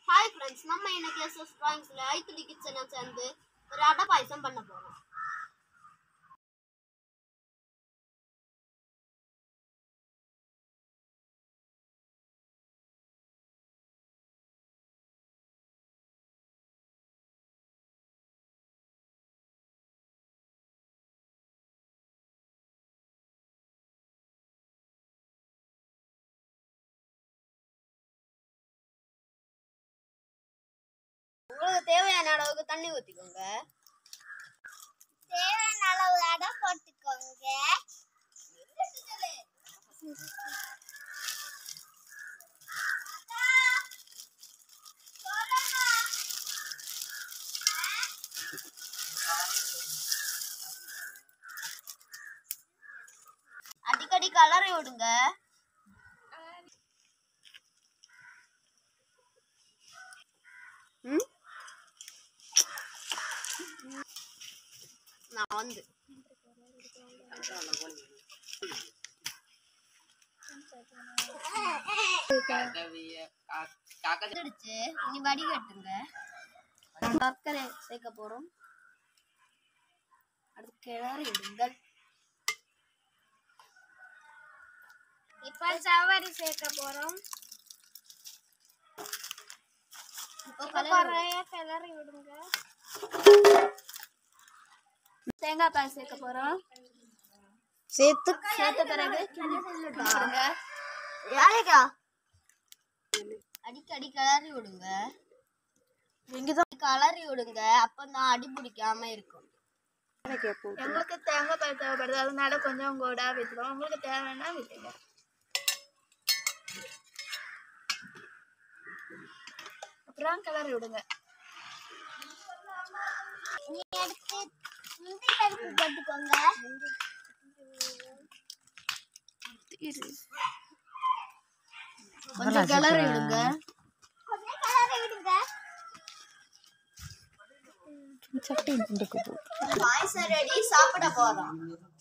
Hi friends நம்ம இன்னைக்கு SS டிராயிங்ஸில் ஐத்திலி கிச்சனை சேர்ந்து ஒரு அடை பாயசம் பண்ண போகிறோம் உங்களுக்கு தேவையான அளவுக்கு தண்ணி ஊற்றிக்கோங்க தேவையான அளவு அடை போட்டுக்கோங்க அடிக்கடி கலரை விடுங்க ம்? நான் வந்து வந்துடுச்சு இனி வடிகட்டுங்க சர்க்கரை சேர்க்க போறோம் அடுத்து கிளறி விடுங்கள் இப்ப சவரி சேர்க்க போறோம் இப்போ இப்ப கலரி குறைய கிளறி விடுங்க தேங்காய் பால் சேர்க்க போறோம் சேர்த்து சேர்த்த பிறகு கிண்டிடுங்க. யாருக்கா அடிக்கடி கிளறி விடுங்க இங்கதான் கிளறி விடுங்க அப்பதான் அடி பிடிக்காம இருக்கும் எங்களுக்கு தேங்காய் பால் தேவைப்படுது அதனால கொஞ்சம் கூட விட்டுரும் உங்களுக்கு தேவைன்னா விட்டுங்க அப்புறம் கிளறி விடுங்க நீ எடுத்து முந்தி பருப்பு போட்டுக்கோங்க கொஞ்சம் கிளறி விடுங்க கொஞ்சம் கிளறி விடுங்க பாயசம் ரெடி சாப்பிட போறோம்